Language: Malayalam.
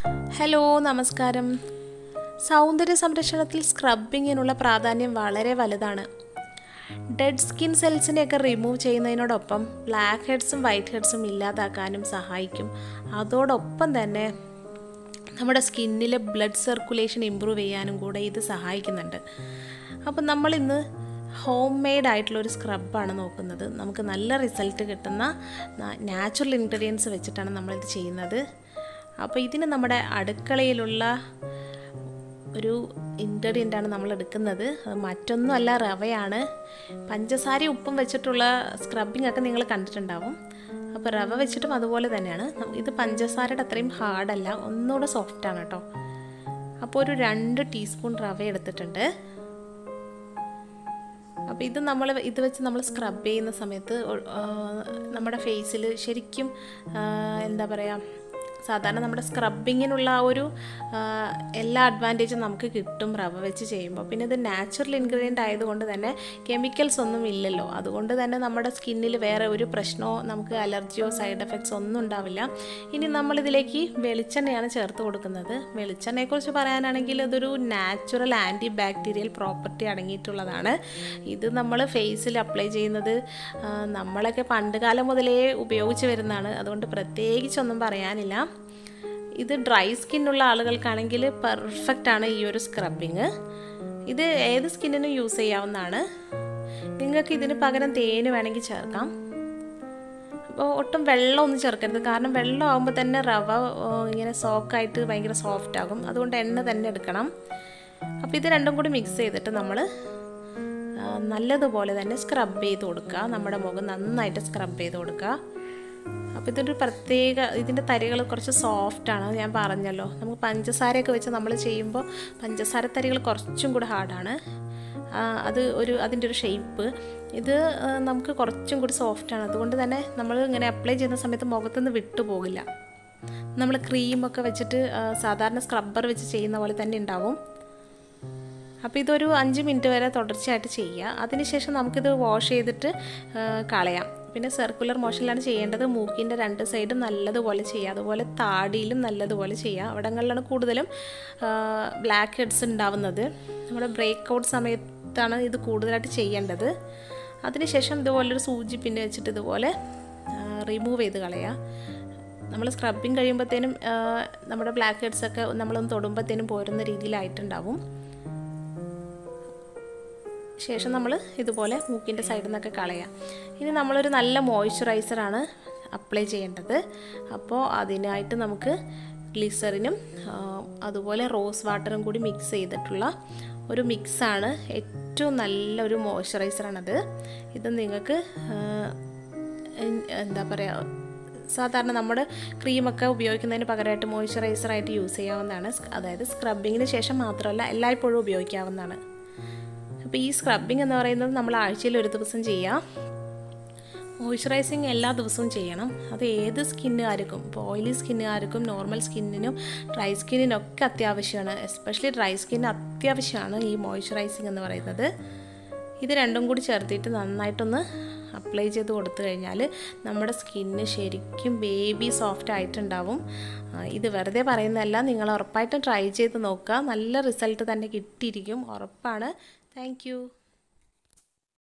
ഹലോ നമസ്കാരം സൗന്ദര്യ സംരക്ഷണത്തിൽ സ്ക്രബിങ്ങിനുള്ള പ്രാധാന്യം വളരെ വലുതാണ് ഡെഡ് സ്കിൻ സെൽസിനെയൊക്കെ റിമൂവ് ചെയ്യുന്നതിനോടൊപ്പം ബ്ലാക്ക് ഹെഡ്സും വൈറ്റ് ഹെഡ്സും ഇല്ലാതാക്കാനും സഹായിക്കും അതോടൊപ്പം തന്നെ നമ്മുടെ സ്കിന്നിലെ ബ്ലഡ് സർക്കുലേഷൻ ഇമ്പ്രൂവ് ചെയ്യാനും കൂടെ ഇത് സഹായിക്കുന്നുണ്ട് അപ്പം നമ്മളിന്ന് ഹോം മെയ്ഡ് ആയിട്ടുള്ള ഒരു സ്ക്രബാണ് നോക്കുന്നത് നമുക്ക് നല്ല റിസൾട്ട് കിട്ടുന്ന നാച്ചുറൽ ഇൻഗ്രീഡിയൻസ് വെച്ചിട്ടാണ് നമ്മളിത് ചെയ്യുന്നത് അപ്പോൾ ഇതിന് നമ്മുടെ അടുക്കളയിലുള്ള ഒരു ഇൻഗ്രീഡിയൻ്റാണ് നമ്മൾ എടുക്കുന്നത് അത് മറ്റൊന്നുമല്ല റവയാണ് പഞ്ചസാര ഉപ്പും വെച്ചിട്ടുള്ള സ്ക്രബിംഗ് ഒക്കെ നിങ്ങൾ കണ്ടിട്ടുണ്ടാവും അപ്പോൾ റവ വെച്ചിട്ടും അതുപോലെ തന്നെയാണ് ഇത് പഞ്ചസാരയുടെ അത്രയും ഹാർഡല്ല ഒന്നുകൂടെ സോഫ്റ്റാണ് കേട്ടോ അപ്പോൾ ഒരു രണ്ട് ടീസ്പൂൺ റവ എടുത്തിട്ടുണ്ട് അപ്പോൾ ഇത് നമ്മൾ ഇത് വെച്ച് നമ്മൾ സ്ക്രബ് ചെയ്യുന്ന സമയത്ത് നമ്മുടെ ഫേസിൽ ശരിക്കും എന്താ പറയുക സാധാരണ നമ്മുടെ സ്ക്രബിങ്ങിനുള്ള ആ ഒരു എല്ലാ അഡ്വാൻറ്റേജും നമുക്ക് കിട്ടും റവ വെച്ച് ചെയ്യുമ്പോൾ പിന്നെ ഇത് നാച്ചുറൽ ഇൻഗ്രീഡിയൻ്റ് ആയതുകൊണ്ട് തന്നെ കെമിക്കൽസ് ഒന്നും ഇല്ലല്ലോ അതുകൊണ്ട് തന്നെ നമ്മുടെ സ്കിന്നിൽ വേറെ ഒരു പ്രശ്നമോ നമുക്ക് അലർജിയോ സൈഡ് എഫക്ട്സ് ഒന്നും ഉണ്ടാവില്ല ഇനി നമ്മളിതിലേക്ക് വെളിച്ചെണ്ണയാണ് ചേർത്ത് കൊടുക്കുന്നത് വെളിച്ചെണ്ണയെക്കുറിച്ച് പറയാനാണെങ്കിൽ ഇതൊരു നാച്ചുറൽ ആൻറ്റി ബാക്ടീരിയൽ പ്രോപ്പർട്ടി അടങ്ങിയിട്ടുള്ളതാണ് ഇത് നമ്മൾ ഫേസിൽ അപ്ലൈ ചെയ്യുന്നത് നമ്മളൊക്കെ പണ്ട് കാലം മുതലേ ഉപയോഗിച്ച് വരുന്നതാണ് അതുകൊണ്ട് പ്രത്യേകിച്ചൊന്നും പറയാനില്ല ഇത് ഡ്രൈ സ്കിന്നുള്ള ആളുകൾക്കാണെങ്കിൽ പെർഫെക്റ്റ് ആണ് ഈ ഒരു സ്ക്രബിങ് ഇത് ഏത് സ്കിന്നിനും യൂസ് ചെയ്യാവുന്നതാണ് നിങ്ങൾക്ക് ഇതിന് പകരം തേന് വേണമെങ്കിൽ ചേർക്കാം അപ്പോൾ ഒട്ടും വെള്ളമൊന്നും ചേർക്കരുത് കാരണം വെള്ളം ആകുമ്പോൾ തന്നെ റവ ഇങ്ങനെ സോക്കായിട്ട് ഭയങ്കര സോഫ്റ്റ് ആകും അതുകൊണ്ട് എണ്ണ തന്നെ എടുക്കണം അപ്പോൾ ഇത് രണ്ടും കൂടി മിക്സ് ചെയ്തിട്ട് നമ്മൾ നല്ലതുപോലെ തന്നെ സ്ക്രബ് ചെയ്ത് കൊടുക്കുക നമ്മുടെ മുഖം നന്നായിട്ട് സ്ക്രബ് ചെയ്ത് കൊടുക്കുക അപ്പോൾ ഇതൊരു പ്രത്യേക ഇതിൻ്റെ തരികൾ കുറച്ച് സോഫ്റ്റാണ് ഞാൻ പറഞ്ഞല്ലോ നമുക്ക് പഞ്ചസാരയൊക്കെ വെച്ച് നമ്മൾ ചെയ്യുമ്പോൾ പഞ്ചസാര തരികൾ കുറച്ചും കൂടെ ഹാർഡാണ് അത് ഒരു അതിൻ്റെ ഒരു ഷേപ്പ് ഇത് നമുക്ക് കുറച്ചും കൂടി സോഫ്റ്റാണ് അതുകൊണ്ട് തന്നെ നമ്മൾ ഇങ്ങനെ അപ്ലൈ ചെയ്യുന്ന സമയത്ത് മുഖത്തുനിന്ന് വിട്ടു പോകില്ല നമ്മൾ ക്രീമൊക്കെ വെച്ചിട്ട് സാധാരണ സ്ക്രബ്ബർ വെച്ച് ചെയ്യുന്ന പോലെ തന്നെ ഉണ്ടാവും അപ്പോൾ ഇതൊരു അഞ്ച് മിനിറ്റ് വരെ തുടർച്ചയായിട്ട് ചെയ്യുക അതിനുശേഷം നമുക്കിത് വാഷ് ചെയ്തിട്ട് കളയാം പിന്നെ സർക്കുലർ മോഷനിലാണ് ചെയ്യേണ്ടത് മൂക്കിൻ്റെ രണ്ട് സൈഡും നല്ലതുപോലെ ചെയ്യുക അതുപോലെ താടിയിലും നല്ലതുപോലെ ചെയ്യുക അവിടങ്ങളിലാണ് കൂടുതലും ബ്ലാക്ക് ഹെഡ്സ് ഉണ്ടാവുന്നത് നമ്മുടെ ബ്രേക്ക് ഔട്ട് സമയത്താണ് ഇത് കൂടുതലായിട്ട് ചെയ്യേണ്ടത് അതിനുശേഷം ഇതുപോലൊരു സൂചി പിന്നെ വെച്ചിട്ട് ഇതുപോലെ റിമൂവ് ചെയ്ത് കളയുക നമ്മൾ സ്ക്രബിങ് കഴിയുമ്പോഴത്തേനും നമ്മുടെ ബ്ലാക്ക് ഹെഡ്സൊക്കെ നമ്മളൊന്ന് തൊടുമ്പോഴത്തേനും പോരുന്ന രീതിയിലായിട്ടുണ്ടാവും ശേഷം നമ്മൾ ഇതുപോലെ മൂക്കിൻ്റെ സൈഡിൽ നിന്നൊക്കെ കളയാം ഇനി നമ്മളൊരു നല്ല മോയ്സ്ചറൈസറാണ് അപ്ലൈ ചെയ്യേണ്ടത് അപ്പോൾ അതിനായിട്ട് നമുക്ക് ഗ്ലിസറിനും അതുപോലെ റോസ് വാട്ടറും കൂടി മിക്സ് ചെയ്തിട്ടുള്ള ഒരു മിക്സാണ് ഏറ്റവും നല്ലൊരു മോയ്സ്ചറൈസറാണത് ഇത് നിങ്ങൾക്ക് എന്താ പറയുക സാധാരണ നമ്മുടെ ക്രീമൊക്കെ ഉപയോഗിക്കുന്നതിന് പകരമായിട്ട് മോയ്സ്ചറൈസറായിട്ട് യൂസ് ചെയ്യാവുന്നതാണ് അതായത് സ്ക്രബിങ്ങിന് ശേഷം മാത്രമല്ല എല്ലായ്പ്പോഴും ഉപയോഗിക്കാവുന്നതാണ് അപ്പോൾ ഈ സ്ക്രബിങ് എന്ന് പറയുന്നത് നമ്മൾ ആഴ്ചയിൽ ഒരു ദിവസം ചെയ്യാം മോയ്സ്ചറൈസിങ് എല്ലാ ദിവസവും ചെയ്യണം അത് ഏത് സ്കിന്നുകാർക്കും ഇപ്പോൾ ഓയിലി സ്കിന്നുകാർക്കും നോർമൽ സ്കിന്നിനും ഡ്രൈ സ്കിന്നിനൊക്കെ അത്യാവശ്യമാണ് എസ്പെഷ്യലി ഡ്രൈ സ്കിന്നിന് അത്യാവശ്യമാണ് ഈ മോയ്സ്ചറൈസിങ് എന്ന് പറയുന്നത് ഇത് രണ്ടും കൂടി ചേർത്തിട്ട് നന്നായിട്ടൊന്ന് അപ്ലൈ ചെയ്ത് കൊടുത്തു കഴിഞ്ഞാൽ നമ്മുടെ സ്കിന്ന് ശരിക്കും ബേബി സോഫ്റ്റ് ആയിട്ടുണ്ടാവും ഇത് വെറുതെ പറയുന്നതല്ല നിങ്ങൾ ഉറപ്പായിട്ടും ട്രൈ ചെയ്ത് നോക്കുക നല്ല റിസൾട്ട് തന്നെ കിട്ടിയിരിക്കും ഉറപ്പാണ് താങ്ക്